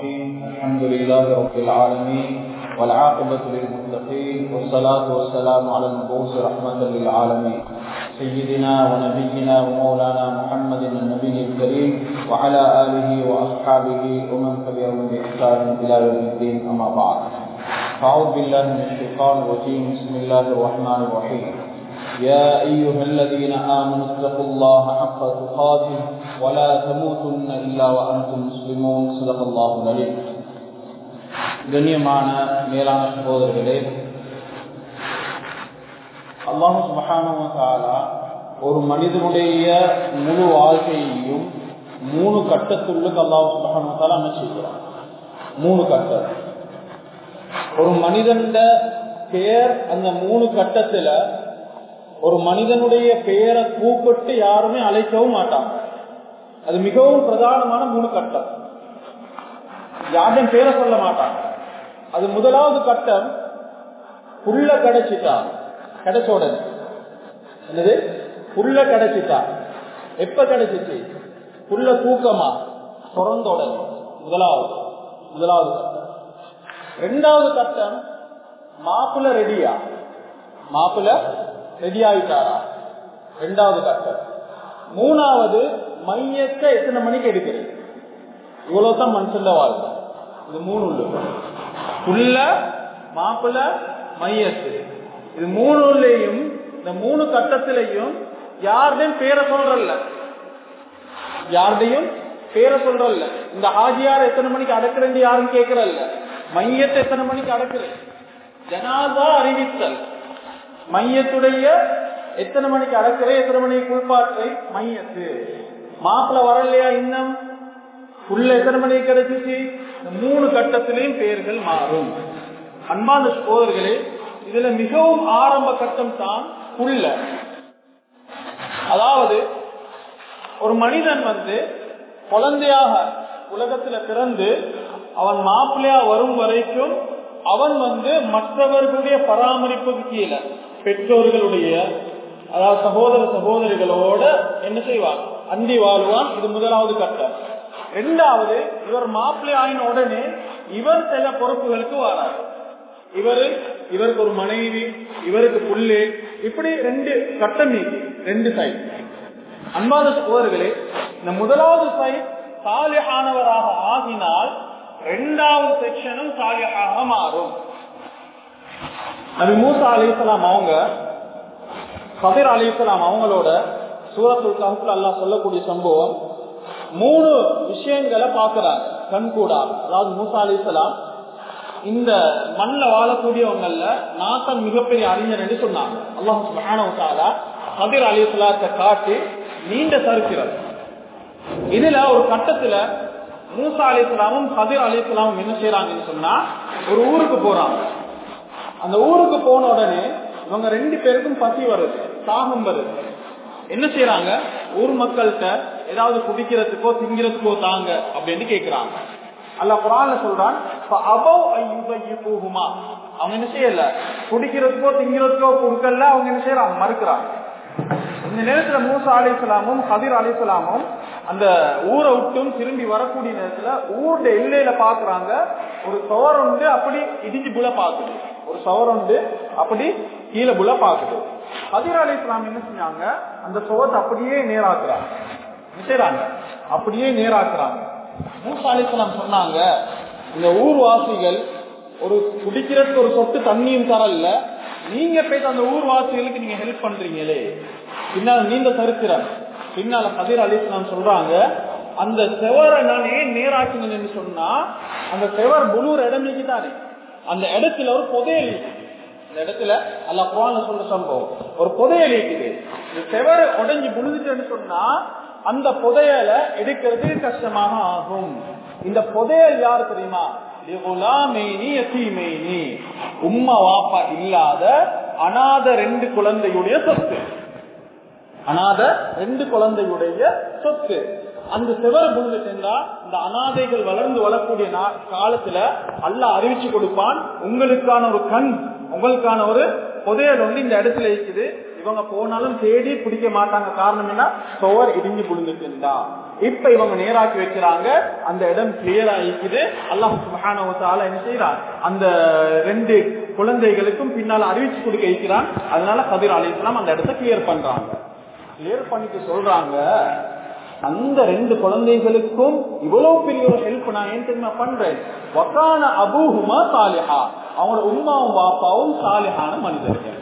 الرحيم الحمد لله رب العالمين والعاقبة للمتقين والصلاة والسلام على المبعوث رحمة للعالمين سيدنا ونبينا ومولانا محمد النبي الكريم وعلى آله وأصحابه ومن تبعهم بإحسان إلى يوم الدين أما بعد أعوذ بالله من الشيطان الرجيم بسم الله الرحمن الرحيم يا أيها الذين آمنوا اتقوا الله حق تقاته ولا تموتن إلا وأنتم مسلمون صدق الله العليم கண்ணியமான மேலான சகோதரர்களே அல்லாஹு சுபஹானுவதாலா ஒரு மனிதனுடைய முழு வாழ்க்கையையும் மூணு கட்டத்துள்ளுக்கு அல்லாஹு சுபஹானுவதாலா அமைச்சிருக்கிறான் மூணு கட்டம் ஒரு மனிதன் பெயர் அந்த மூணு கட்டத்துல ஒரு மனிதனுடைய பெயரை கூப்பிட்டு யாருமே அழைக்கவும் மாட்டாங்க அது மிகவும் பிரதானமான மூணு கட்டம் யாரும் பேரை சொல்ல மாட்டாங்க அது முதலாவது கட்டம் புள்ள கிடைச்சிட்டா கிடைச்ச உடனே என்னது புள்ள கிடைச்சிட்டா எப்ப கிடைச்சிச்சு புள்ள தூக்கமா பிறந்த உடனே முதலாவது முதலாவது கட்டம் ரெண்டாவது கட்டம் மாப்பிள்ள ரெடியா மாப்பிள்ள ரெடி ஆயிட்டாரா ரெண்டாவது கட்டம் மூணாவது மையத்தை எத்தனை மணிக்கு எடுக்கிறது இவ்வளவுதான் மனுஷன் வாழ்க்கை இது மூணு உள்ள புள்ள மாப்பிள்ள மையத்து இது மூணுலையும் இந்த மூணு கட்டத்திலையும் யாருடையும் பேரை சொல்றல்ல யாருடையும் பேரை சொல்றல்ல இந்த ஹாஜியார் எத்தனை மணிக்கு அடக்குறது யாரும் கேட்கறல்ல மையத்தை எத்தனை மணிக்கு அடக்குறது ஜனாதா அறிவித்தல் மையத்துடைய எத்தனை மணிக்கு அடக்குற எத்தனை மணிக்கு குளிப்பாற்றை மையத்து மாப்பிள்ள வரலையா இன்னும் புள்ள எத்தனை மணிக்கு கிடைச்சிச்சு இந்த மூணு கட்டத்திலையும் பெயர்கள் மாறும் அன்பான சோதர்களே இதுல மிகவும் ஆரம்ப கட்டம் தான் புள்ள அதாவது ஒரு மனிதன் வந்து குழந்தையாக உலகத்துல பிறந்து அவன் மாப்பிள்ளையா வரும் வரைக்கும் அவன் வந்து மற்றவர்களுடைய பராமரிப்புக்கு கீழே பெற்றோர்களுடைய அதாவது சகோதர சகோதரிகளோட என்ன செய்வான் அண்டி வாழ்வான் இது முதலாவது கட்டம் ரெண்டாவது இவர் மாப்பிள்ளை ஆயின உடனே இவர் சில பொறுப்புகளுக்கு வராரு இவரு இவருக்கு ஒரு மனைவி இவருக்கு புல்லு இப்படி ரெண்டு கட்டம் நீக்கி ரெண்டு சைட் அன்பாத சோதர்களே இந்த முதலாவது சைட் சாலியானவராக ஆகினால் ரெண்டாவது செக்ஷனும் சாலியாக மாறும் நபி மூசா அலிசலாம் அவங்க கபீர் அலிசலாம் அவங்களோட சூரத்துல் கஹுல் அல்லா சொல்லக்கூடிய சம்பவம் மூணு விஷயங்களை பாக்குறாங்க கண்கூடாக அதாவது மூசா அலிசலாம் இந்த மண்ணில் வாழக்கூடியவங்கல்ல நாட்டம் மிகப்பெரிய அறிஞர் என்று சொன்னாங்க அல்லாஹாலா கபீர் அலிசலாத்தை காட்டி நீண்ட சரித்திரம் இதுல ஒரு கட்டத்துல மூசா அலிஸ்லாமும் கதிர் அலிஸ்லாமும் என்ன செய்யறாங்கன்னு சொன்னா ஒரு ஊருக்கு போறாங்க அந்த ஊருக்கு போன உடனே இவங்க ரெண்டு பேருக்கும் பசி வருது தாகம் வருது என்ன செய்யறாங்க ஊர் மக்கள்கிட்ட ஏதாவது குடிக்கிறதுக்கோ திங்கிறதுக்கோ தாங்க அப்படின்னு கேக்குறாங்க அல்ல குரான்ல சொல்றான் அவங்க என்ன செய்யல குடிக்கிறதுக்கோ திங்கிறதுக்கோ கொடுக்கல அவங்க என்ன செய்யறாங்க மறுக்கிறாங்க இந்த நேரத்துல மூசா அலிசலாமும் கதிர் அலிசலாமும் அந்த ஊரை விட்டும் திரும்பி வரக்கூடிய நேரத்துல ஊருடைய எல்லையில பாக்குறாங்க ஒரு சவர் உண்டு அப்படி இடிஞ்சு புல பாக்குது ஒரு சவர் உண்டு அப்படி கீழே புல பாக்குது கதிர் அலி இஸ்லாம் என்ன செஞ்சாங்க அந்த சோத்தை அப்படியே நேராக்குறாங்க செய்யறாங்க அப்படியே நேராக்குறாங்க மூசா அலி இஸ்லாம் சொன்னாங்க இந்த ஊர்வாசிகள் ஒரு குடிக்கிறதுக்கு ஒரு சொட்டு தண்ணியும் தரல நீங்க போயிட்டு அந்த ஊர்வாசிகளுக்கு நீங்க ஹெல்ப் பண்றீங்களே பின்னால் நீண்ட சரித்திரம் பின்னால கதிர் அலிஸ்லாம் சொல்றாங்க அந்த செவரை நான் ஏன் நேராக்கினேன்னு சொன்னா அந்த செவர் புலூர் இடமைக்கு தானே அந்த இடத்துல ஒரு புதையல் இந்த இடத்துல அல்ல குரான சொல்ற சம்பவம் ஒரு புதையல் இருக்குது இந்த செவரை உடஞ்சி புழுதுட்டேன்னு சொன்னா அந்த புதையலை எடுக்கிறதுக்கு கஷ்டமாக ஆகும் இந்த புதையல் யாரு தெரியுமா உம்மா வாப்பா இல்லாத அநாத ரெண்டு குழந்தையுடைய சொத்து அநாத ரெண்டு குழந்தையுடைய சொத்து அந்த சிவர் புழுந்து சென்றா இந்த அனாதைகள் வளர்ந்து வளரக்கூடிய காலத்துல அல்ல அறிவிச்சு கொடுப்பான் உங்களுக்கான ஒரு கண் உங்களுக்கான ஒரு புதையல் வந்து இந்த இடத்துல இருக்குது இவங்க போனாலும் தேடி பிடிக்க மாட்டாங்க காரணம் என்ன சுவர் இடிஞ்சு புழுந்துட்டு இருந்தா இப்ப இவங்க நேராக்கி வைக்கிறாங்க அந்த இடம் கிளியர் ஆகிக்குது அல்லாஹ் சுபஹானவத்தால என்ன செய்யறான் அந்த ரெண்டு குழந்தைகளுக்கும் பின்னால அறிவிச்சு கொடுக்க வைக்கிறான் அதனால கதிர் அலிஸ்லாம் அந்த இடத்த கிளியர் பண்றாங்க கிளியர் பண்ணிட்டு சொல்றாங்க அந்த ரெண்டு குழந்தைகளுக்கும் இவ்வளவு பெரிய ஒரு ஹெல்ப் நான் ஏன் தெரியுமா பண்றேன் வக்கான அபூஹுமா சாலிஹா அவங்களோட உம்மாவும் வாப்பாவும் சாலிஹான மனிதர்கள்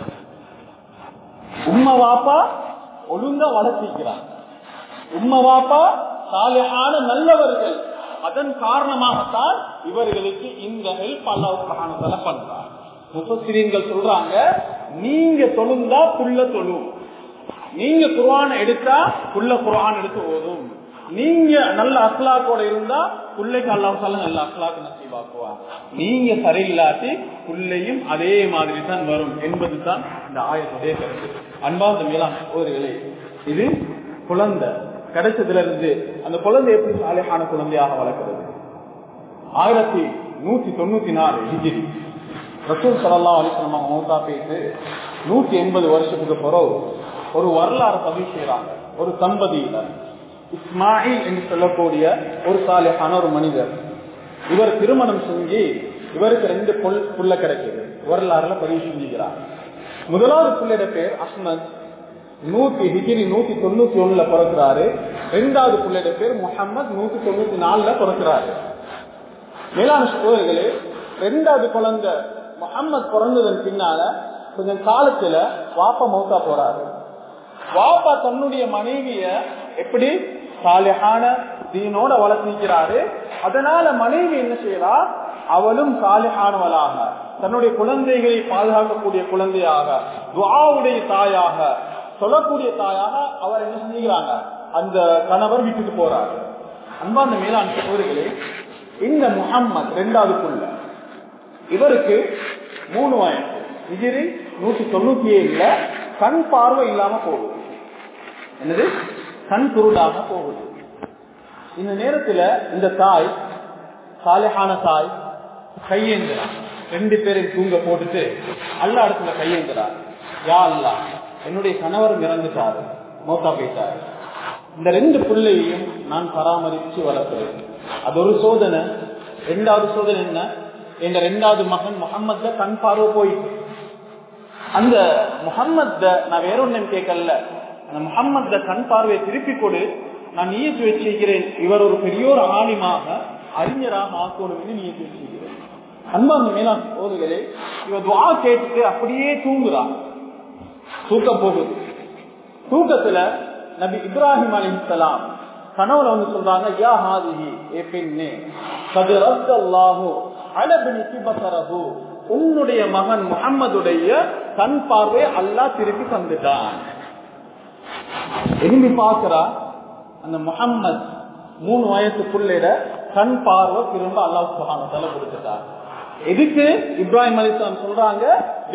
உம்மா வாப்பா ஒழுங்கா வளர்த்திக்கிறாங்க உம்மா வாப்பா சாலிஹான நல்லவர்கள் அதன் காரணமாகத்தான் இவர்களுக்கு இந்த ஹெல்ப் அல்லாஹ் பண்றாங்க முப்பத்திரீன்கள் சொல்றாங்க நீங்க தொழுந்தா புள்ள தொழும் நீங்க குர்ஆன் எடுத்தா புள்ள குர்ஆன் எடுத்து ஓதும் நீங்க நல்ல அஸ்லாக்கோட இருந்தா பிள்ளைக்கு அல்லாஹால நல்ல அஸ்லாக்கு நசீவாக்குவார் நீங்க சரியில்லாட்டி பிள்ளையும் அதே மாதிரி தான் வரும் என்பது தான் இந்த ஆயத்துடைய கருத்து அன்பார்ந்த மேலாம் சோதரிகளே இது குழந்தை கிடைச்சதுல இருந்து அந்த குழந்தை எப்படி சாலையான குழந்தையாக வளர்க்கிறது ஆயிரத்தி நூத்தி தொண்ணூத்தி நாலு ஹிஜிரி ரசூல் சலல்லா அலிஸ்லமா மௌத்தா பேசு நூத்தி எண்பது வருஷத்துக்கு பிறகு ஒரு வரலாறு பதிவு செய்யறாங்க ஒரு தம்பதியினர் இஸ்மாயில் என்று சொல்லக்கூடிய ஒரு சாலையான ஒரு மனிதர் இவர் திருமணம் செஞ்சு இவருக்கு ரெண்டு புல் புள்ள கிடைக்குது வரலாறுல பதிவு செஞ்சுக்கிறார் முதலாவது புள்ளையோட பேர் அஹ்மத் நூத்தி ஹிஜிரி நூத்தி தொண்ணூத்தி ஒண்ணுல பிறக்கிறாரு ரெண்டாவது புள்ளையோட பேர் முகமது நூத்தி தொண்ணூத்தி நாலுல பிறக்கிறாரு மேலான சோதர்களே ரெண்டாவது குழந்தை முகமது பிறந்ததன் பின்னால கொஞ்சம் காலத்துல வாப்பா மௌத்தா போறாரு வாப்பா தன்னுடைய மனைவிய எப்படி சாலிஹான தீனோட வளர்த்திக்கிறாரு அதனால மனைவி என்ன செய்யறா அவளும் சாலிஹானவளாக தன்னுடைய குழந்தைகளை பாதுகாக்கக்கூடிய குழந்தையாக துவாவுடைய தாயாக சொல்லக்கூடிய தாயாக அவர் என்ன செஞ்சுக்கிறாங்க அந்த கணவர் விட்டுட்டு போறாரு அன்பாந்த மேலாண் சகோதரிகளே இந்த முகம்மது ரெண்டாவது புள்ள இவருக்கு மூணு வயசு இஜிரி நூத்தி தொண்ணூத்தி ஏழுல கண் பார்வை இல்லாம போகுது என்னது கண் குருடாக போகுது இந்த நேரத்துல இந்த தாய் சாலையான தாய் கையேந்திரான் ரெண்டு பேரையும் தூங்க போட்டுட்டு அல்ல இடத்துல கையேந்திரார் யா அல்லா என்னுடைய கணவர் இறந்துட்டாரு மோத்தா போயிட்டாரு இந்த ரெண்டு பிள்ளையையும் நான் பராமரிச்சு வளர்க்கிறேன் அது ஒரு சோதனை ரெண்டாவது சோதனை என்ன எங்க ரெண்டாவது மகன் முகம்மதுல கண் பார்வை போயிட்டு அந்த முகம்மத நான் வேற ஒன்னும் கேட்கல அந்த முகம்மத கண் பார்வையை திருப்பி கொடு நான் நீயத்து வச்சிருக்கிறேன் இவர் ஒரு பெரிய ஒரு ஆணிமாக அறிஞராக ஆக்கணும் என்று நீயத்து வச்சிருக்கிறேன் அன்பாங்க மேலாம் போதுகளே இவர் துவா கேட்டுட்டு அப்படியே தூங்குறா தூக்கம் போகுது தூக்கத்துல நபி இப்ராஹிம் அலிசலாம் கனவுல வந்து சொல்றாங்க யா ஹாதிஹி ஏ பெண்ணே கது ரத்தல்லாஹு அலபினிக்கு பசரஹு உன்னுடைய மகன் முகம்மதுடைய கண் பார்வை அல்லா திருப்பி தந்துட்டான் எலும்பி பாக்குறா அந்த முகம்மது மூணு வயசுக்குள்ள கண் பார்வை திரும்ப அல்லாஹ் சுகானத்தால கொடுத்துட்டான் எதுக்கு இப்ராஹிம் அலிஸ்லாம் சொல்றாங்க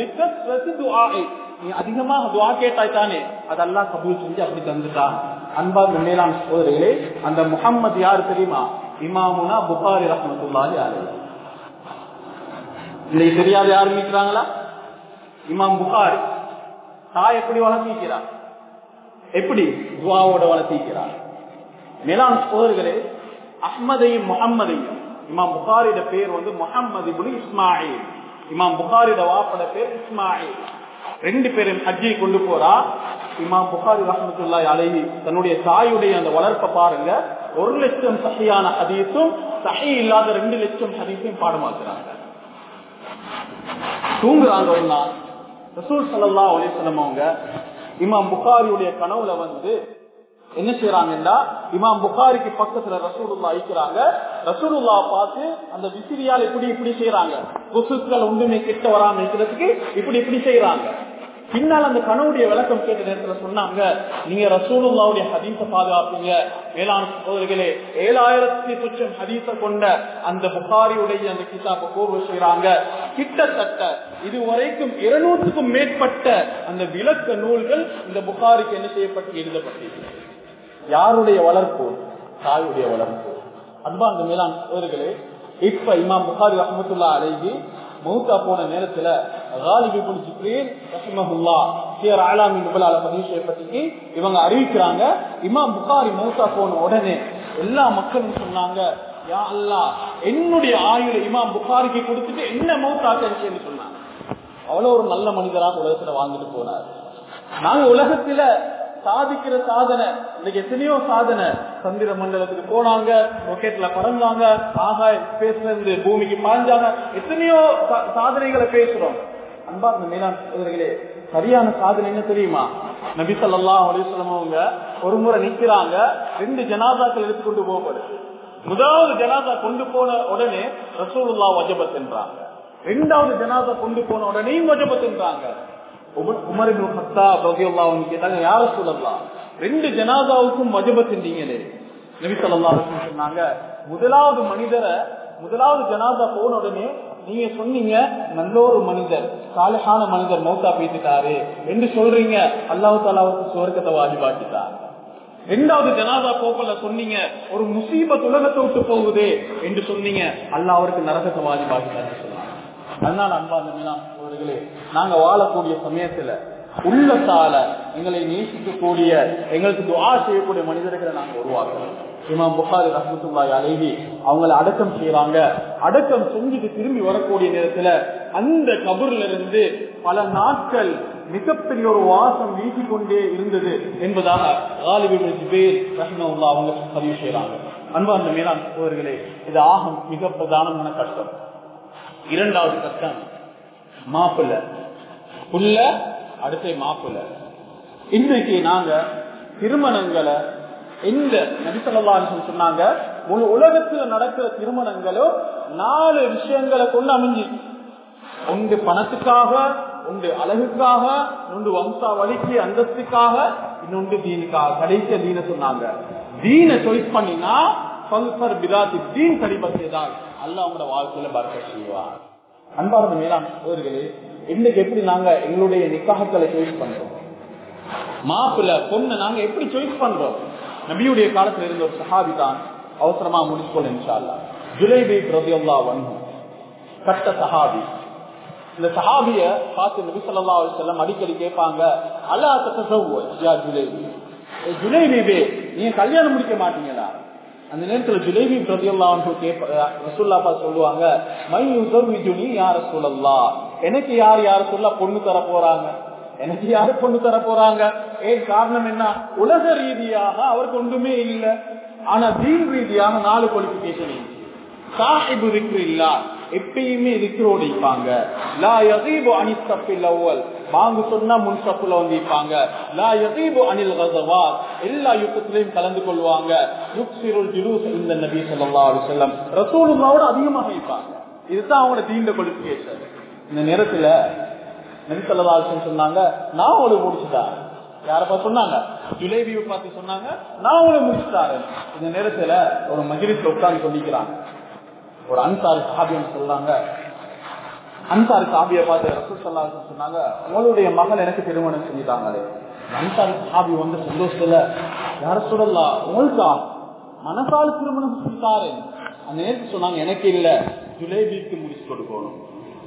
நீ அதிகமாக துவா கேட்டாய் தானே அதெல்லாம் கபூல் செஞ்சு அப்படி தந்துட்டான் அன்பார்ந்த மேலாண் சோதரிகளே அந்த முகம்மது யாரு தெரியுமா இமாமுனா புகாரி ரஹமத்துல்லாஹி அலை இன்னைக்கு தெரியாத யாரும் இருக்கிறாங்களா இமாம் புகாரி தாய் எப்படி வளர்த்திக்கிறார் எப்படி துவாவோட வளர்த்திக்கிறார் மேலாண் சோதர்களே அஹ்மதையும் முகம்மதையும் இமாம் புகாரிட பேர் வந்து முகம்மது இபுல் இஸ்மாயில் இமாம் புகாரிட வாப்பட பேர் இஸ்மாயில் ரெண்டு பேரும் ஹஜ்ஜை கொண்டு போறா இமாம் புகாரி ரஹமத்துல்லா அழகி தன்னுடைய தாயுடைய அந்த வளர்ப்பை பாருங்க ஒரு லட்சம் சகையான ஹதீஸும் சகை இல்லாத ரெண்டு லட்சம் ஹதீஸையும் பாடமாக்குறாங்க தூங்குறாங்க ஒரு நாள் ரசூல் சல்லா அலிஸ்லம் அவங்க இமாம் புகாரியுடைய கனவுல வந்து என்ன செய்யறாங்கன்னா இமாம் புகாரிக்கு பக்கத்துல ரசூலுல்லா ஐக்கிறாங்க ரசூலுல்லா பார்த்து அந்த விசிறியால் இப்படி இப்படி செய்யறாங்க கொசுக்கள் ஒன்றுமே கிட்ட வராம இருக்கிறதுக்கு இப்படி இப்படி செய்யறாங்க பின்னால் அந்த கனவுடைய விளக்கம் கேட்ட நேரத்துல சொன்னாங்க நீங்க ரசூலுல்லாவுடைய ஹதீஸ பாதுகாப்பீங்க மேலான சகோதரிகளே ஏழாயிரத்தி சொச்சம் ஹதீஸ கொண்ட அந்த புகாரியுடைய அந்த கிதாப கோர்வு செய்யறாங்க கிட்டத்தட்ட இதுவரைக்கும் இருநூற்றுக்கும் மேற்பட்ட அந்த விளக்க நூல்கள் இந்த புகாரிக்கு என்ன செய்யப்பட்டு எழுதப்பட்டிருக்கு யாருடைய வளர்ப்பு தாயுடைய வளர்ப்பு அன்பா அந்த மேலான சகோதரிகளே இப்ப இமாம் புகாரி ரஹமத்துல்லா அழகி மௌத்தா போன நேரத்துல பதிவு செய்யப்பட்டு இவங்க அறிவிக்கிறாங்க இமாம் புகாரி மௌத்தா போன உடனே எல்லா மக்களும் சொன்னாங்க யா அல்லாஹ் என்னுடைய ஆயுள இமாம் புகாரிக்கு கொடுத்துட்டு என்ன மௌத்தாக்கன்னு சொன்னாங்க அவ்வளவு ஒரு நல்ல மனிதராக உலகத்துல வாழ்ந்துட்டு போனார் நாங்க உலகத்துல சாதிக்கிற சாதனை இன்னைக்கு எத்தனையோ சாதனை சந்திர மண்டலத்துக்கு போனாங்க ராக்கெட்ல பறந்தாங்க ஆகாய ஸ்பேஸ்ல இருந்து பூமிக்கு பாய்ஞ்சாங்க எத்தனையோ சா- சாதனைகளை பேசுறோம் அன்பா இந்த மேலாண் சகோதரர்களே சரியான சாதனை என்ன தெரியுமா நபி ஸல்லல்லாஹு அலைஹி வஸல்லம் அவங்க ஒரு முறை நிக்கிறாங்க ரெண்டு ஜனாதாக்கள் எடுத்துக்கொண்டு போகப்படுது முதலாவது ஜனாதா கொண்டு போன உடனே ரசூலுல்லாஹ் வஜபத் என்றாங்க ரெண்டாவது ஜனாதா கொண்டு போன உடனே வஜபத் என்றாங்க உமர் உமர் இப்னு கத்தாப் ரலியல்லாஹு அன்ஹு கேட்டாங்க யார சொல்லலாம் ரெண்டு ஜனாதாவுக்கும் வஜபத் என்றீங்களே நபி ஸல்லல்லாஹு அலைஹி வஸல்லம் சொன்னாங்க முதலாவது மனிதரை முதலாவது ஜனாதா போன உடனே நீங்க சொன்னீங்க நல்ல ஒரு மனிதர் சாலிஹான மனிதர் மௌத்தா பேசிட்டாரு என்று சொல்றீங்க அல்லாஹ் தாலாவுக்கு சுவர்க்கத்தை வாஜிபாக்கிட்டார் ரெண்டாவது ஜனாதா போக்கல சொன்னீங்க ஒரு முசீபத் உலகத்தை விட்டு போகுதே என்று சொன்னீங்க அல்லாஹ் அவருக்கு நரகத்தை வாஜிபாக்கிட்டார் சொன்னாங்க அதனால அன்பார்ந்த மீனான் சகோதரர்களே நாங்க வாழக்கூடிய சமயத்துல உள்ளத்தால எங்களை நேசிக்கக்கூடிய எங்களுக்கு துவா செய்யக்கூடிய மனிதர்களை நாங்க உருவாக்கணும் இமாம் புகாரி ரஹமத்துல்லாஹி அலைஹி அவங்கள அடக்கம் செய்யறாங்க அடக்கம் செஞ்சுட்டு திரும்பி வரக்கூடிய நேரத்துல அந்த கபர்ல இருந்து பல நாட்கள் மிகப்பெரிய ஒரு வாசம் வீசிக்கொண்டே இருந்தது என்பதாக காலிபின் ஜிபேர் ரஹ்மவுல்லா அவங்க பதிவு செய்யறாங்க அன்பார்ந்த மேலாண் சகோதரர்களே இது ஆகும் மிக பிரதானமான கஷ்டம் இரண்டாவது கஷ்டம் மாப்பிள்ள புள்ள அடுத்த மாப்பிள்ள இன்னைக்கு நாங்க திருமணங்களை எந்த நபிசல்லாசன் சொன்னாங்க முழு உலகத்துல நடக்கிற திருமணங்களும் நாலு விஷயங்களை கொண்டு அமைஞ்சு ஒன்று பணத்துக்காக ஒன்று அழகுக்காக ஒன்று வம்சா வலிக்கு அந்தஸ்துக்காக இன்னொன்று தீனுக்காக கடைசிய தீன சொன்னாங்க தீனை சாய்ஸ் பண்ணினா சொல்பர் பிராத்தி தீன் சரிபத்தியதால் அல்ல அவங்களோட வாழ்க்கையில பறக்க செய்வார் அன்பார்ந்த மேலாம் சோதர்களே இன்னைக்கு எப்படி நாங்க எங்களுடைய நிக்காகங்களை சாய்ஸ் பண்றோம் மாப்பிள்ள பொண்ணு நாங்க எப்படி சாய்ஸ் பண்றோம் நபியுடைய காலத்துல இருந்த ஒரு சஹாபி தான் அவசரமா முடிச்சுக்கொள்ள இன்ஷால்லா ஜுலைபி பிரதியல்லா வந்து கட்ட சஹாபி இந்த சஹாபிய பார்த்து நபி சொல்லா செல்லம் அடிக்கடி கேட்பாங்க அல்லா தத்தசவ்யா ஜுலைபி ஏ ஜுலைபி நீங்க கல்யாணம் முடிக்க மாட்டீங்களா அந்த நேரத்துல ஜுலைபி பிரதியல்லா ரசூல்லாப்பா சொல்லுவாங்க மை யுசவ்விஜுனி யார சொல்லல்லா எனக்கு யார் யார் சொல்ல பொண்ணு தர போறாங்க எனக்கு யாரு பொண்ணு தர போறாங்க ஏன் காரணம் என்ன உலக ரீதியாக அவருக்கு ஒன்றுமே இல்லை ஆனா தீன் ரீதியாக நாலு குவாலிபிகேஷன் சாஹிபு திக்ரு இல்லா எப்பயுமே திக்ரோடு இருப்பாங்க லா யகீபு அனி சப்பில் அவ்வல் வாங்க சொன்னா முன் சப்புல வந்து இருப்பாங்க லா யகீபு அனில் கசவாத் எல்லா யுத்தத்திலையும் கலந்து கொள்வாங்க யுக்சிருல் ஜுலூஸ் இந்த நபி ஸல்லல்லாஹு அலைஹி வஸல்லம் ரசூலுல்லாஹோட அதிகமாக இருப்பாங்க இதுதான் அவங்களோட தீண்ட குவாலிபிகேஷன் இந்த நேரத்துல நபி ஸல்லல்லாஹு அலைஹி வஸல்லம் சொன்னாங்க நான் ஒரு முடிச்சுட்டேன் யாரப்பா சொன்னாங்க ஜுலேபியை பார்த்து சொன்னாங்க நான் உங்களை முடிச்சுட்டாரு இந்த நேரத்துல ஒரு மஜிலிஸ்ல உட்கார்ந்து சொல்லிக்கிறாங்க ஒரு அன்சாரி சாபியம் சொல்றாங்க அன்சாரி சாபியை பார்த்து ரசூல் சல்லா சொன்னாங்க உங்களுடைய மகள் எனக்கு திருமணம் செஞ்சுட்டாங்களே அன்சாரி சாபி வந்து சந்தோஷத்துல யார சொல்லலாம் உங்களுக்கா மனசால் திருமணம் செஞ்சுட்டாரு அந்த நேரத்தில் சொன்னாங்க எனக்கு இல்ல ஜுலேபிக்கு முடிச்சு கொடுக்கணும்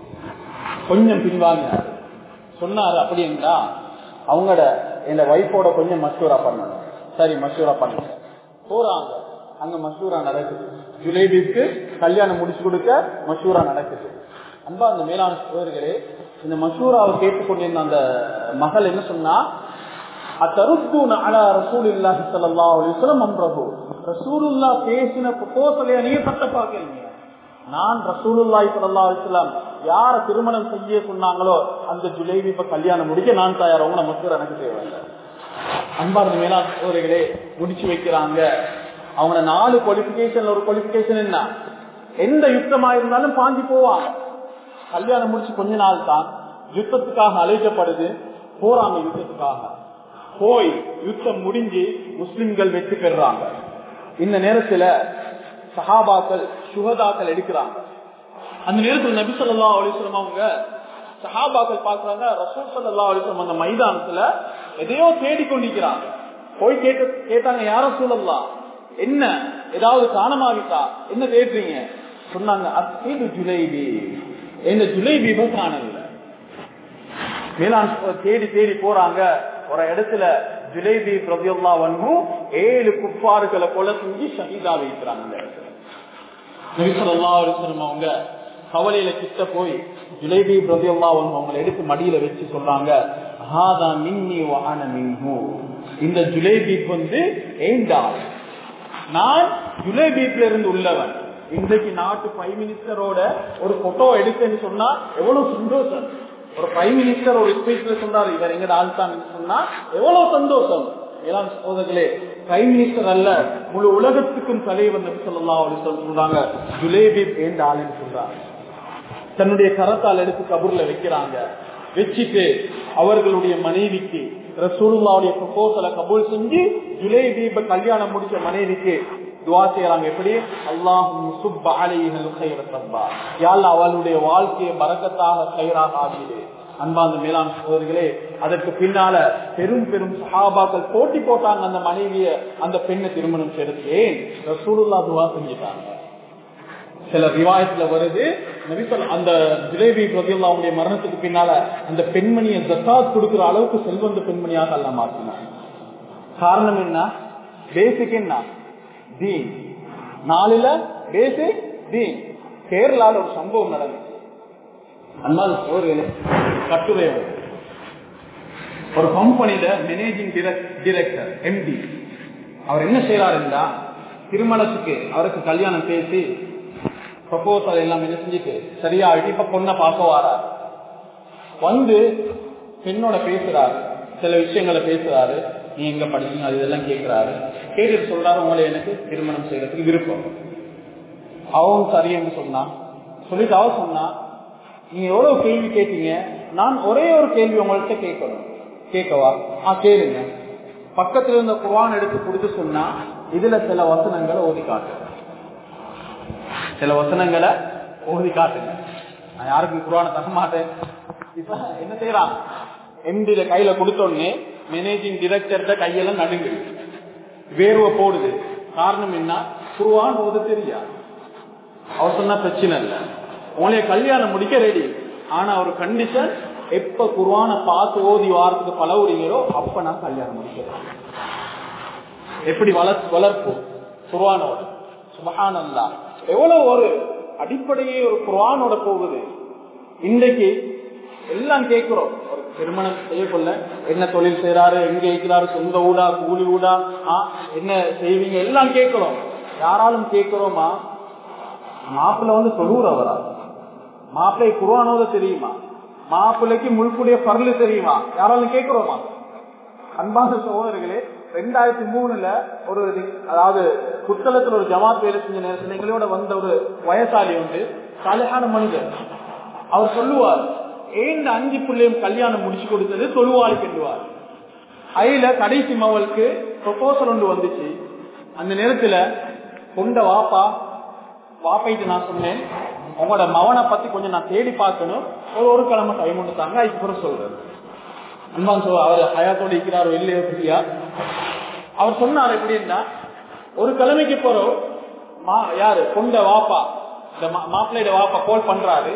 கொஞ்சம் பின்வாங்கினாரு சொன்னாரு அப்படி என்றா அவங்களோட என் வைஃபோட கொஞ்சம் மசூரா பண்ணணும் சரி மசூரா பண்ணுங்க போறாங்க அங்க மசூரா நடக்குது ஜுலேபிக்கு கல்யாணம் முடிச்சு கொடுக்க மசூரா நடக்குது அன்பா அந்த மேலான சோதர்களே இந்த மசூராவை கேட்டுக்கொண்டிருந்த அந்த மகள் என்ன சொன்னா அத்தருத்தூன் அலா ரசூல் இல்லாஹி ஸல்லல்லாஹு அலைஹி வஸல்லம் அம்ரஹு ரசூலுல்லாஹ் பேசின ப்ரொபோசலை நீங்க பட்ட பாக்கறீங்க நான் ரசூலுல்லாஹி ஸல்லல்லாஹு அலைஹி வஸல்லம் யார திருமணம் செய்ய சொன்னாங்களோ அந்த ஜுலைபி இப்ப கல்யாணம் முடிக்க நான் தயார் அவங்க நமக்கு எனக்கு தேவையில்லை அன்பார்ந்த மேலாண் சோதரிகளே முடிச்சு வைக்கிறாங்க அவங்க நாலு குவாலிபிகேஷன்ல ஒரு குவாலிபிகேஷன் என்ன எந்த யுத்தமா இருந்தாலும் பாஞ்சி போவாங்க கல்யாணம் முடிச்சு கொஞ்ச நாள் தான் யுத்தத்துக்காக அழைக்கப்படுது போறாங்க யுத்தத்துக்காக போய் யுத்தம் முடிஞ்சு முஸ்லிம்கள் வெற்றி பெறாங்க இந்த நேரத்துல சஹாபாக்கள் சுகதாக்கள் எடுக்கிறாங்க அந்த நேரத்தில் நபி சொல்லா அலிஸ்லம் அவங்க சஹாபாக்கள் பாக்குறாங்க ரசூல் சல்லா அலிஸ்லம் அந்த மைதானத்துல எதையோ தேடிக்கொண்டிருக்கிறாங்க போய் கேட்டு கேட்டாங்க யார சூழல்லாம் என்ன ஏதாவது காணமாவிட்டா என்ன தேடுறீங்க சொன்னாங்க அசீது ஜுலைபி என்ன ஜுலைபி காணல மேலாண் தேடி தேடி போறாங்க ஒரு இடத்துல ஜுலேபி பிரபியுல்லா வன்மு ஏழு குப்பாறுகளை கொலை செஞ்சு ஷஹீதா வைக்கிறாங்க அந்த இடத்துல நபிசல்லா அலிஸ்லம் அவங்க கவலையில கிட்ட போய் ஜுலேபி பிரபியுல்லா வன்மு அவங்களை எடுத்து மடியில வச்சு சொல்றாங்க ஹாதா மின்னி வான மின்ஹு இந்த ஜுலேபீப் வந்து ஏண்டாள் நான் ஜுலேபீப்ல இருந்து உள்ளவன் இன்றைக்கு நாட்டு பிரைம் மினிஸ்டரோட ஒரு போட்டோ எடுத்தேன்னு சொன்னா எவ்வளவு சந்தோஷம் ஒரு பிரைம் மினிஸ்டர் ஒரு ஸ்பீச்ல சொல்றாரு இவர் எங்க ஆள் தான் சொன்னா எவ்வளவு சந்தோஷம் எல்லாம் சோதர்களே பிரைம் மினிஸ்டர் அல்ல முழு உலகத்துக்கும் தலைவர் நபி சொல்லலாம் அப்படின்னு சொல்றாங்க ஜுலேபீப் ஏண்ட ஆளுன்னு சொல்றாங்க தன்னுடைய கரத்தால் எடுத்து கபூர்ல வைக்கிறாங்க வச்சுட்டு அவர்களுடைய மனைவிக்கு ரசூலுல்லாவுடைய ப்ரொபோசலை கபூல் செஞ்சு ஜுலை தீப கல்யாணம் முடிச்ச மனைவிக்கு துவா செய்யறாங்க எப்படி அல்லாஹும் அவளுடைய வாழ்க்கையை பறக்கத்தாக கயிறாக ஆகிடு அன்பாந்த மேலாண் சோதர்களே அதற்கு பின்னால பெரும் பெரும் சஹாபாக்கள் போட்டி போட்டாங்க அந்த மனைவிய அந்த பெண்ணை திருமணம் செய்யறது ஏன் ரசூலுல்லா துவா செஞ்சுட்டாங்க சில ரிவாயத்துல வருது நபிசல் அந்த ஜிலேபி பிரதியுல்லாவுடைய மரணத்துக்கு பின்னால அந்த பெண்மணியை ஜக்காத் கொடுக்கிற அளவுக்கு செல்வந்த பெண்மணியாக அல்ல மாற்றினார் காரணம் என்ன பேசிக் என்ன தீன் நாலுல பேசிக் தீன் கேரளால ஒரு சம்பவம் நடந்துச்சு அன்பால் சோர்களே கட்டுரை ஒரு கம்பெனியில மேனேஜிங் டிரெக்டர் எம்டி அவர் என்ன செய்யறாருன்னா திருமணத்துக்கு அவருக்கு கல்யாணம் பேசி ப்ரொபோசல் எல்லாம் என்ன செஞ்சுட்டு சரியா இப்ப பொண்ணை பார்க்க வாராரு வந்து பெண்ணோட பேசுறாரு சில விஷயங்களை பேசுறாரு நீ எங்க படிச்சீங்க அது இதெல்லாம் கேட்கிறாரு கேட்டுட்டு சொல்றாரு உங்களை எனக்கு திருமணம் செய்யறதுக்கு விருப்பம் அவன் சரியன்னு சொன்னா சொல்லிட்டு அவ சொன்னா நீங்க எவ்வளவு கேள்வி கேட்டீங்க நான் ஒரே ஒரு கேள்வி உங்கள்கிட்ட கேட்கணும் கேட்கவா ஆ கேளுங்க பக்கத்துல இருந்த குவான் எடுத்து கொடுத்து சொன்னா இதுல சில வசனங்களை ஓதி காட்டு சில வசனங்களை ஓதி காட்டுங்க நான் யாருக்கும் குரான தர மாட்டேன் இப்ப என்ன செய்யறான் எம்டில கையில கொடுத்தோடனே மேனேஜிங் டிரெக்டர்கிட்ட கையெல்லாம் நடுங்கு வேர்வை போடுது காரணம் என்ன குருவான் ஓத தெரியா அவர் சொன்னா பிரச்சனை இல்லை உங்களைய கல்யாணம் முடிக்க ரெடி ஆனா ஒரு கண்டிஷன் எப்ப குருவான பார்த்து ஓதி வாரத்துக்கு பழகுறீங்களோ அப்ப நான் கல்யாணம் முடிக்கிறேன் எப்படி வளர் வளர்ப்பு குருவானோட சுபகானந்தா எவ்வளவு ஒரு அடிப்படையே ஒரு குரானோட போகுது இன்றைக்கு எல்லாம் கேட்கிறோம் ஒரு திருமணம் செய்யக்கொள்ள என்ன தொழில் செய்யறாரு எங்க இருக்கிறாரு சொந்த ஊடா கூலி ஊடா என்ன செய்வீங்க எல்லாம் கேட்கிறோம் யாராலும் கேட்கிறோமா மாப்பிள்ள வந்து தொழுறவரா மாப்பிள்ளை குருவானோத தெரியுமா மாப்பிள்ளைக்கு முழுக்குடைய பரலு தெரியுமா யாராலும் கேட்கிறோமா அன்பான சகோதரர்களே ரெண்டாயிரத்தி மூணுல ஒரு அதாவது புத்தகத்துல ஒரு ஜமாத் வேலை செஞ்ச நேரத்தில் எங்களோட வந்த ஒரு வயசாளி உண்டு சாலையான மனிதர் அவர் சொல்லுவார் ஏன் அஞ்சு பிள்ளையும் கல்யாணம் முடிச்சு கொடுத்தது தொழுவாளி கெண்டுவார் ஐல கடைசி மவளுக்கு ப்ரொபோசல் ஒன்று வந்துச்சு அந்த நேரத்துல கொண்ட வாப்பா வாப்பைட்டு நான் சொன்னேன் உங்களோட மவனை பத்தி கொஞ்சம் நான் தேடி பார்க்கணும் ஒரு ஒரு கிழமை டைம் ஒன்று தாங்க அதுக்கப்புறம் சொல்றேன் அன்பான் சொல் அவர் ஹயாத்தோடு இருக்கிறாரோ இல்லையோ சரியா அவர் சொன்னார் எப்படின்னா ஒரு கிழமைக்கு போறோம் மா யாரு கொண்ட வாப்பா இந்த மாப்பிள்ளையோட வாப்பா கோல் பண்றாரு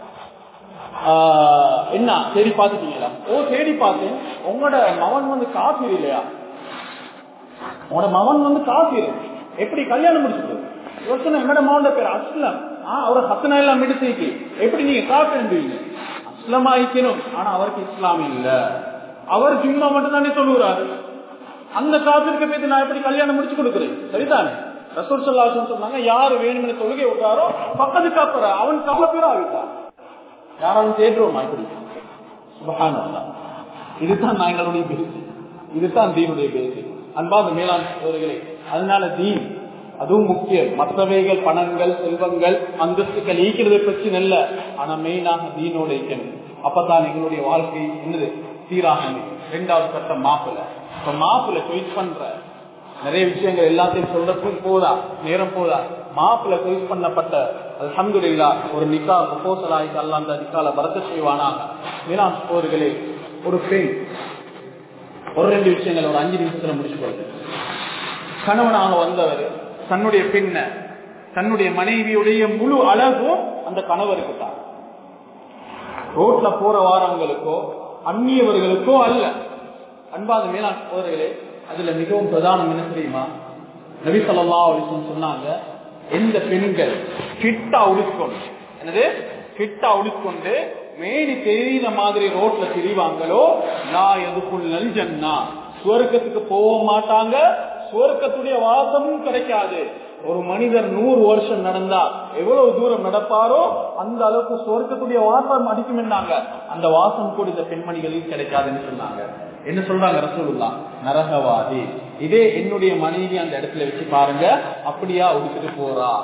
என்ன தேடி பார்த்துட்டீங்களா ஓ தேடி பார்த்தேன் உங்களோட மவன் வந்து காப்பீர் இல்லையா உங்களோட மவன் வந்து காப்பீர் எப்படி கல்யாணம் முடிச்சுட்டு யோசனை என்னோட மவனோட பேர் அஸ்லம் அவரை சத்தனை எல்லாம் எடுத்து எப்படி நீங்க காப்பீர் அஸ்லமா இருக்கணும் ஆனா அவருக்கு இஸ்லாம் இல்ல அவர் ஜிம்மா மட்டும் தானே சொல்லுறாரு அந்த காப்பிற்கு போய் நான் எப்படி கல்யாணம் முடிச்சு கொடுக்குறேன் சரிதானே ரசூர் சொல்லாசன் சொன்னாங்க யாரு வேணும்னு தொழுகை விட்டாரோ பக்கத்து காப்புற அவன் கவலை பேரா ஆகிட்டான் யாராலும் தேடுறோமா இப்படி சுபகான இதுதான் நாங்களுடைய பேசி இதுதான் தீனுடைய பேசி அன்பாத மேலாண் சோதரிகளே அதனால தீன் அதுவும் முக்கியம் மற்றவைகள் பணங்கள் செல்வங்கள் அந்தஸ்துகள் ஈக்கிறது பிரச்சனை இல்ல ஆனா மெயினாக தீனோட ஈக்கணும் அப்பதான் எங்களுடைய வாழ்க்கை என்னது சீராக ரெண்டாவது கட்டம் மாப்பிள்ள இப்ப மாப்பிள்ள சாய்ஸ் பண்ற நிறைய விஷயங்கள் எல்லாத்தையும் சொல்றதுக்கும் போதா நேரம் போதா மாப்பிள்ள சாய்ஸ் பண்ணப்பட்ட அல்ஹம்துலில்லா ஒரு நிக்கா ப்ரொபோசல் ஆகி அல்ல அந்த நிக்கால பரத்த செய்வானாக மேலாண் சோர்களே ஒரு பெண் ஒரு ரெண்டு விஷயங்கள் ஒரு அஞ்சு நிமிஷத்துல முடிச்சு கணவனாக வந்தவர் தன்னுடைய பெண்ண தன்னுடைய மனைவியுடைய முழு அழகும் அந்த கணவருக்கு தான் ரோட்ல போற வாரவங்களுக்கோ அந்நியவர்களுக்கோ அல்ல அன்பாத மேலாண் சோதர்களே அதுல மிகவும் பிரதானம் என்ன தெரியுமா நபி சொல்லா அப்படின்னு சொன்னாங்க எந்த பெண்கள் ஃபிட்டா உடுக்கொண்டு என்னது ஃபிட்டா உடுக்கொண்டு மேனி தெரியுற மாதிரி ரோட்ல திரிவாங்களோ நான் எதுக்குள் ஜன்னா சுவர்க்கத்துக்கு போக மாட்டாங்க சுவர்க்கத்துடைய வாசமும் கிடைக்காது ஒரு மனிதர் நூறு வருஷம் நடந்தா எவ்வளவு தூரம் நடப்பாரோ அந்த அளவுக்கு சொர்க்கத்துடைய வாசம் அடிக்கும் என்னாங்க அந்த வாசம் கூட இந்த பெண்மணிகளுக்கு கிடைக்காதுன்னு சொன்னாங்க என்ன சொல்றாங்க ரசூலுல்லா நரகவாதி இதே என்னுடைய மனைவி அந்த இடத்துல வச்சு பாருங்க அப்படியா உடுத்துட்டு போறா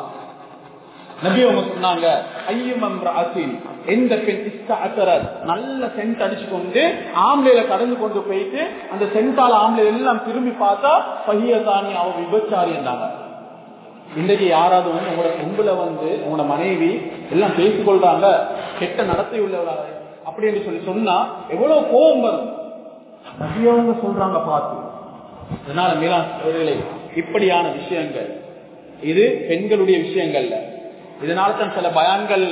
நபி அவங்க சொன்னாங்க ஐயம் எந்த பெண் இஸ்தரத் நல்ல சென்ட் அடிச்சு கொண்டு ஆம்பளையில கடந்து கொண்டு போயிட்டு அந்த சென்டால ஆம்பளை எல்லாம் திரும்பி பார்த்தா பகியதானி அவ விபச்சாரி என்றாங்க இன்றைக்கு யாராவது வந்து உங்களோட பொம்புல வந்து உங்களோட மனைவி எல்லாம் பேசிக்கொள்றாங்க கெட்ட நடத்தை உள்ளவராக அப்படி என்று சொல்லி சொன்னா எவ்வளவு கோபம் வரும் நபியவங்க சொல்றாங்க பார்த்து அதனால மீளான் சோதரிகளே இப்படியான விஷயங்கள் இது பெண்களுடைய விஷயங்கள்ல இதனால தான் சில பயான்கள்ல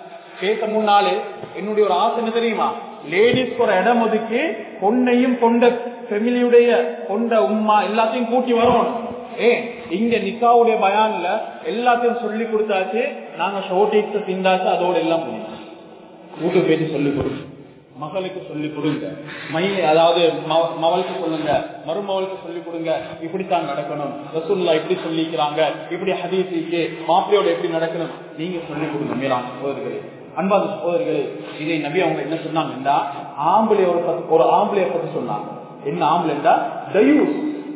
பேச முன்னாலே என்னுடைய ஒரு ஆசை என்ன தெரியுமா லேடிஸ்க்கு ஒரு இடம் ஒதுக்கி பொண்ணையும் கொண்ட ஃபெமிலியுடைய கொண்ட உம்மா எல்லாத்தையும் கூட்டி வரணும் ஏ இங்க நிக்காவுடைய பயான்ல எல்லாத்தையும் சொல்லி கொடுத்தாச்சு நாங்க ஷோட்டிக்ஸ் திண்டாச்சு அதோட எல்லாம் முடியும் வீட்டு போயிட்டு சொல்லி கொடுங்க மகளுக்கு சொல்லி கொடுங்க மயில் அதாவது மவளுக்கு சொல்லுங்க மருமவளுக்கு சொல்லி கொடுங்க இப்படித்தான் நடக்கணும் ரசூல்லா இப்படி சொல்லிக்கிறாங்க இப்படி ஹதீசிக்கு மாப்பிளையோட எப்படி நடக்கணும் நீங்க சொல்லி கொடுங்க மேலாம் சகோதரர்களே அன்பாத சகோதரர்களே இதை நபி அவங்க என்ன சொன்னாங்கன்னா ஆம்பளையோட ஒரு ஆம்பளைய பத்தி சொன்னாங்க என்ன ஆம்பளைண்டா தயூஸ்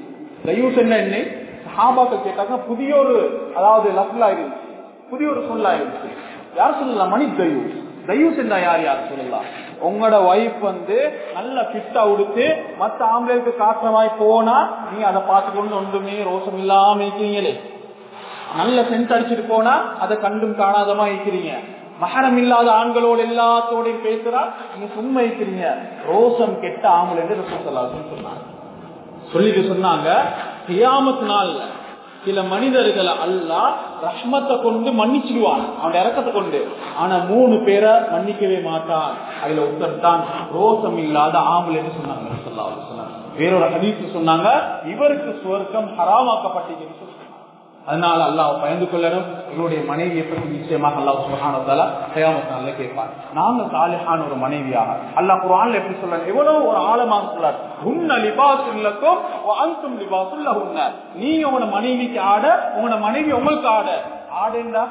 தயூஸ் என்ன என்ன சஹாபாக்கள் கேட்டாங்க புதிய ஒரு அதாவது லஃப்லா இருந்துச்சு புதிய ஒரு சொல்லா இருந்துச்சு யார் சொல்லலாம் மணி தயூஸ் தயூஸ் என்றா யார் யார் சொல்லலாம் உங்களோட ஒய்ஃப் வந்து நல்ல பிட்டா உடுத்து மத்த ஆம்பளைக்கு காற்றமாய் போனா நீங்க அதை பார்த்துக்கொண்டு ஒன்றுமே ரோசம் இல்லாம இருக்கிறீங்களே நல்ல சென்ட் அடிச்சுட்டு போனா அதை கண்டும் காணாதமா இருக்கிறீங்க மகரம் இல்லாத ஆண்களோடு எல்லாத்தோடையும் பேசுறா நீங்க சும்மா இருக்கிறீங்க ரோசம் கெட்ட ஆம்பளை சொன்னாங்க சொல்லிட்டு சொன்னாங்க கியாமத்து நாள்ல சில மனிதர்களை அல்லா ரஹ்மத்தை கொண்டு மன்னிச்சிடுவான் அவன் இறக்கத்தை கொண்டு ஆனா மூணு பேரை மன்னிக்கவே மாட்டான் அதுல ஒருத்தர் தான் ரோசம் இல்லாத ஆம்பளைன்னு சொன்னாங்க வேறொரு ஹதீஸ் சொன்னாங்க இவருக்கு சுவர்க்கம் ஹராமாக்கப்பட்டிருக்குன்னு சொன்னாங்க அதனால அல்லாஹ் பயந்து கொள்ளணும் எங்களுடைய மனைவியை பற்றி நிச்சயமாக அல்லாஹ் சுபஹானதால கயாமத்தால கேட்பார் நாங்க சாலிஹான ஒரு மனைவியாக அல்லாஹ் குரான்ல எப்படி சொல்றாங்க எவ்வளவு ஒரு ஆழமாக சொல்றார் உன்ன லிபாசுல்லக்கும் அந்தும் லிபாசுல்ல உன்ன நீங்க உங்களோட மனைவிக்கு ஆட உங்களோட மனைவி உங்களுக்கு ஆட ஆடுண்டா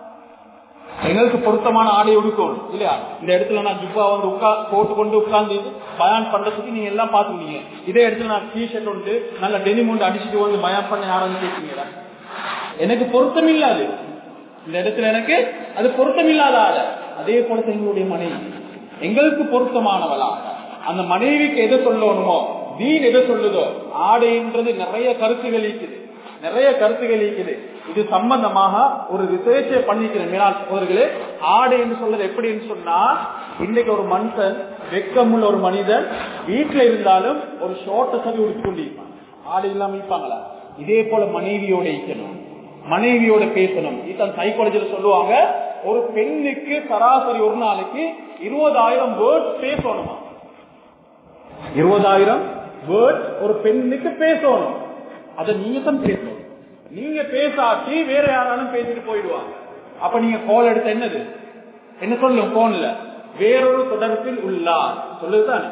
எங்களுக்கு பொருத்தமான ஆடை உடுக்கணும் இல்லையா இந்த இடத்துல நான் ஜுப்பா வந்து உட்கா போட்டு கொண்டு உட்கார்ந்து பயான் பண்றதுக்கு நீங்க எல்லாம் பாத்துக்கிட்டீங்க இதே இடத்துல நான் டி ஷர்ட் உண்டு நல்ல டெனிம் உண்டு அடிச்சுட்டு வந்து பயான் பண்ண யாரும் கேட்பீங்களா எனக்கு பொருத்தம் இல்லாது இந்த இடத்துல எனக்கு அது பொருத்தம் இல்லாத ஆள அதே போல எங்களுடைய மனைவி எங்களுக்கு பொருத்தமானவளாக அந்த மனைவிக்கு எதை சொல்லணுமோ தீன் எதை சொல்லுதோ ஆடைன்றது நிறைய கருத்துகள் இருக்குது நிறைய கருத்துகள் இருக்குது இது சம்பந்தமாக ஒரு ரிசர்ச்சை பண்ணிக்கிறேன் மேலாண் சகோதரர்களே ஆடை என்று சொல்றது எப்படின்னு சொன்னா இன்னைக்கு ஒரு மனுஷன் வெக்கமுள்ள ஒரு மனிதன் வீட்டுல இருந்தாலும் ஒரு ஷோர்ட்ட சரி உடுத்து கொண்டிருப்பான் ஆடை இல்லாம இருப்பாங்களா இதே போல மனைவியோட இருக்கணும் மனைவியோட பேசணும் இதான் சைக்காலஜில சொல்லுவாங்க ஒரு பெண்ணுக்கு சராசரி ஒரு நாளைக்கு இருபதாயிரம் வேர்ட் பேசணுமா இருபதாயிரம் வேர்ட் ஒரு பெண்ணுக்கு பேசணும் அதை நீங்க தான் பேசணும் நீங்க பேசாட்டி வேற யாராலும் பேசிட்டு போயிடுவாங்க அப்ப நீங்க கால் எடுத்த என்னது என்ன சொல்லும் போன்ல வேறொரு தொடர்பில் உள்ளார் சொல்லுதுதானே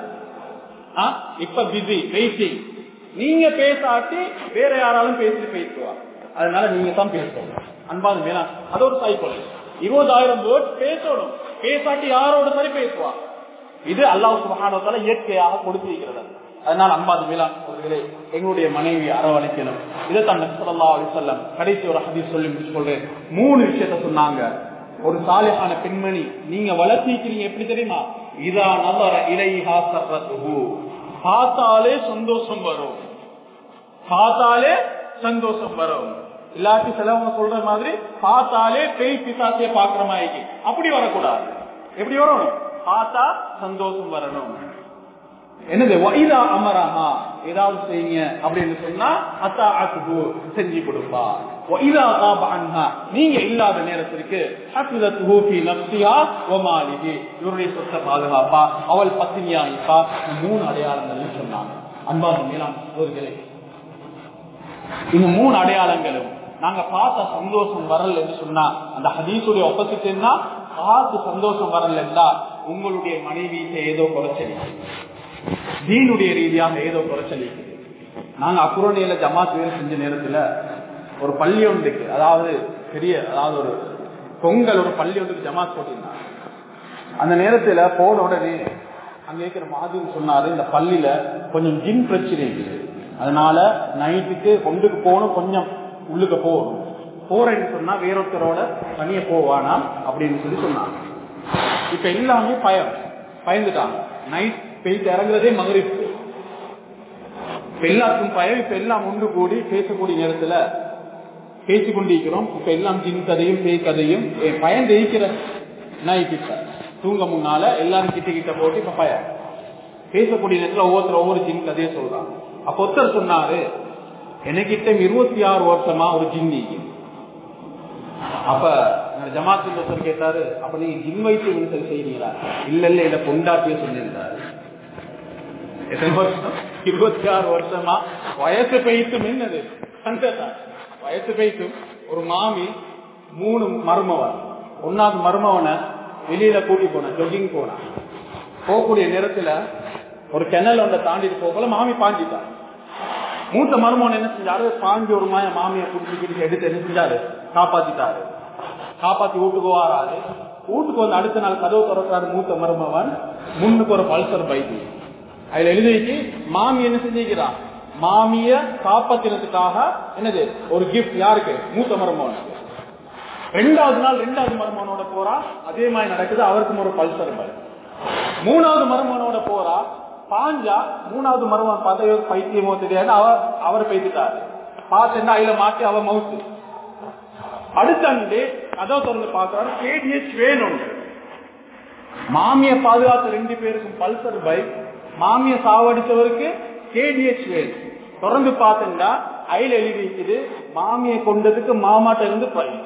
இப்ப பிஸி வெயிட்டிங் நீங்க பேசாட்டி வேற யாராலும் பேசிட்டு பேசுவாங்க அதனால நீங்க தான் பேசணும் அன்பாது மேலா அது ஒரு சைக்காலஜி இருபதாயிரம் வேர்ட் பேசணும் பேசாட்டி யாரோட சரி பேசுவா இது அல்லாஹ் சுபகானத்தால இயற்கையாக கொடுத்திருக்கிறது அதனால அம்பாது மேலான் அவர்களே எங்களுடைய மனைவி அரவணைக்கணும் இதைத்தான் நபிசல்லா அலி சொல்லம் கடைசி ஒரு ஹதீஸ் சொல்லி முடிச்சு கொள்றேன் மூணு விஷயத்த சொன்னாங்க ஒரு சாலிஹான பெண்மணி நீங்க வளர்த்திக்கிறீங்க எப்படி தெரியுமா இதா நவர இலைஹா சர்வத்துஹு பார்த்தாலே சந்தோஷம் வரும் பார்த்தாலே சந்தோஷம் வரும் இல்லாட்டி சிலவங்க சொல்ற மாதிரி பார்த்தாலே பேய் பிசாசிய பாக்குற மாதிரி அப்படி வரக்கூடாது எப்படி வரணும் பார்த்தா சந்தோஷம் வரணும் என்னது வைதா அமரஹா ஏதாவது செய்யுங்க அப்படின்னு சொன்னா அத்தா அசுகு செஞ்சு கொடுப்பா வைதா காப அன்ஹா நீங்க இல்லாத நேரத்திற்கு ஹஃபிதத்துஹு ஃபீ நஃப்ஸிஹா வ மாலிஹி இவருடைய சொத்தை பாதுகாப்பா அவள் பத்தினியா இருப்பா மூணு அடையாளங்கள் சொன்னாங்க அன்பான மேலாம் சோதர்களே இந்த மூணு அடையாளங்களும் நாங்க பார்த்த சந்தோஷம் வரல என்று சொன்னா அந்த ஹதீசுடைய ஒப்பசிட் என்ன பார்த்து சந்தோஷம் வரல என்றா உங்களுடைய மனைவிக்கு ஏதோ குறைச்சல் தீனுடைய ரீதியாக ஏதோ குறைச்சல் நாங்க அக்குரணியில ஜமாத் வேலை செஞ்ச நேரத்துல ஒரு பள்ளி ஒன்றுக்கு அதாவது பெரிய அதாவது ஒரு பொங்கல் ஒரு பள்ளி ஒன்றுக்கு ஜமாத் போட்டிருந்தாங்க அந்த நேரத்துல போன உடனே அங்க இருக்கிற மாதிரி சொன்னாரு இந்த பள்ளியில கொஞ்சம் ஜின் பிரச்சனை இருக்குது அதனால நைட்டுக்கு கொண்டுக்கு போகணும் கொஞ்சம் உள்ளுக்கு போகணும் போறேன்னு சொன்னா வேறொருத்தரோட தனிய போவானா அப்படின்னு சொல்லி சொன்னாங்க இப்ப எல்லாமே பயம் பயந்துட்டாங்க நைட் போயிட்டு இறங்குறதே மகரிப்பு இப்ப எல்லாருக்கும் பயம் இப்ப எல்லாம் ஒன்று கூடி பேசக்கூடிய நேரத்துல பேசிக் கொண்டிருக்கிறோம் இப்ப எல்லாம் ஜின் கதையும் பேய் கதையும் பயந்து இருக்கிற நைட்டு தூங்க முன்னால எல்லாரும் கிட்ட கிட்ட போட்டு இப்ப பயம் பேசக்கூடிய நேரத்துல ஒவ்வொருத்தர் ஒவ்வொரு ஜின் கதையை சொல்றாங்க அப்ப ஒருத்தர் சொன்னாரு எனக்கிட்ட இருபத்தி ஆறு வருஷமா ஒரு ஜின்னி அப்ப ஜமாத்தில் ஒருத்தர் கேட்டாரு அப்ப நீங்க ஜின் வைத்தியம் சரி செய்யறீங்களா இல்ல இல்ல இத பொண்டாட்டிய சொல்லியிருந்தாரு எத்தனை வருஷம் இருபத்தி ஆறு வருஷமா வயசு பெய்த்தும் என்னது சந்ததான் வயசு பெய்த்தும் ஒரு மாமி மூணு மருமவன் ஒன்னாவது மருமவனை வெளியில கூட்டி போன ஜொகிங் போன போகக்கூடிய நேரத்துல ஒரு கிணல் ஒன்றை தாண்டிட்டு போகல மாமி பாஞ்சிட்டார் மூத்த மருமகன் என்ன செஞ்சாரு பாஞ்சு ஒரு மாய மாமியை குடிச்சு குடிச்சு எடுத்து என்ன செஞ்சாரு காப்பாத்திட்டாரு காப்பாத்தி வீட்டுக்கு வாராரு வீட்டுக்கு வந்து அடுத்த நாள் கதவு திறக்கிறாரு மூத்த மருமவன் முன்னுக்கு ஒரு பல்சர் பைக்கு அதுல எழுதி வச்சு மாமி என்ன செஞ்சிருக்கிறான் மாமிய காப்பாத்தினதுக்காக என்னது ஒரு கிஃப்ட் யாருக்கு மூத்த மருமகன் ரெண்டாவது நாள் ரெண்டாவது மருமகனோட போறா அதே மாதிரி நடக்குது அவருக்கும் ஒரு பல்சர் பைக் மூணாவது மருமகனோட போறா பாஞ்சா மூணாவது மருமகன் பார்த்தா பைத்தியமோ தெரியாது அவர் அவர் பைத்துட்டாரு பார்த்தா அதுல மாட்டி அவ மவுத்து அடுத்த அண்டு கதவை திறந்து பாக்குறாரு கேடிஎச் வேணும் மாமிய பாதுகாத்த ரெண்டு பேருக்கும் பல்சர் பைக் மாமிய சாவடிச்சவருக்கு கேடிஎச் வேணும் திறந்து பார்த்தா அயில எழுதி இருக்குது மாமியை கொண்டதுக்கு மாமாட்ட இருந்து பைக்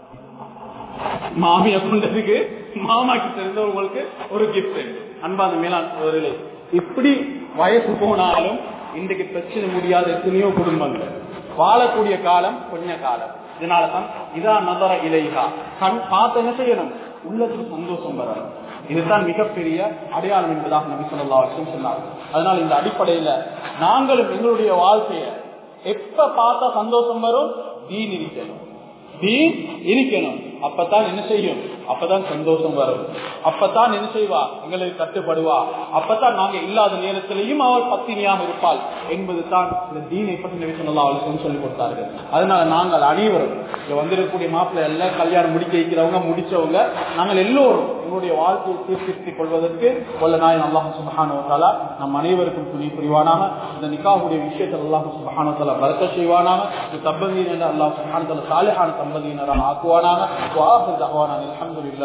மாமிய கொண்டதுக்கு மாமா கிட்ட இருந்து உங்களுக்கு ஒரு கிஃப்ட் அன்பான மேலாண் இப்படி வயசு போனாலும் இன்றைக்கு பிரச்சனை முடியாத எத்தனையோ குடும்பங்கள் வாழக்கூடிய காலம் கொஞ்ச காலம் இதனாலதான் இதா நதர இலைகா கண் பார்த்து என்ன செய்யணும் உள்ளத்துக்கு சந்தோஷம் வரணும் இதுதான் மிகப்பெரிய அடையாளம் என்பதாக நபி சொல்லா வருஷம் சொன்னார்கள் அதனால் இந்த அடிப்படையில நாங்களும் எங்களுடைய வாழ்க்கைய எப்ப பார்த்தா சந்தோஷம் வரும் தீன் இருக்கணும் தீன் இருக்கணும் அப்பதான் என்ன செய்யும் அப்பதான் சந்தோஷம் வரும் அப்பதான் என்ன செய்வா எங்களுக்கு கட்டுப்படுவா அப்பதான் நாங்க இல்லாத நேரத்திலையும் அவள் பத்தினியாக இருப்பாள் என்பது தான் இந்த தீனை பற்றி நினைச்சனல்லா அவளுக்கு சொல்லி கொடுத்தார்கள் அதனால நாங்கள் அனைவரும் இங்க வந்திருக்கக்கூடிய மாப்பிள்ளை எல்லாம் கல்யாணம் முடிக்க வைக்கிறவங்க முடிச்சவங்க நாங்கள் எல்லோரும் எங்களுடைய வாழ்க்கையை சீர்திருத்திக் கொள்வதற்கு கொள்ள நாயன் அல்லாஹ் சுபஹானுவத்தாலா நம் அனைவருக்கும் துணி புரிவானாக இந்த நிக்காவுடைய விஷயத்தில் அல்லாஹ் சுபஹானுவத்தாலா பரக்க செய்வானாக இந்த தம்பதியினர் அல்லாஹ் சுபஹானுவத்தாலா சாலிஹான தம்பதியினராக ஆக்குவானாக வாஹு தகவானாக அலமதுல்லா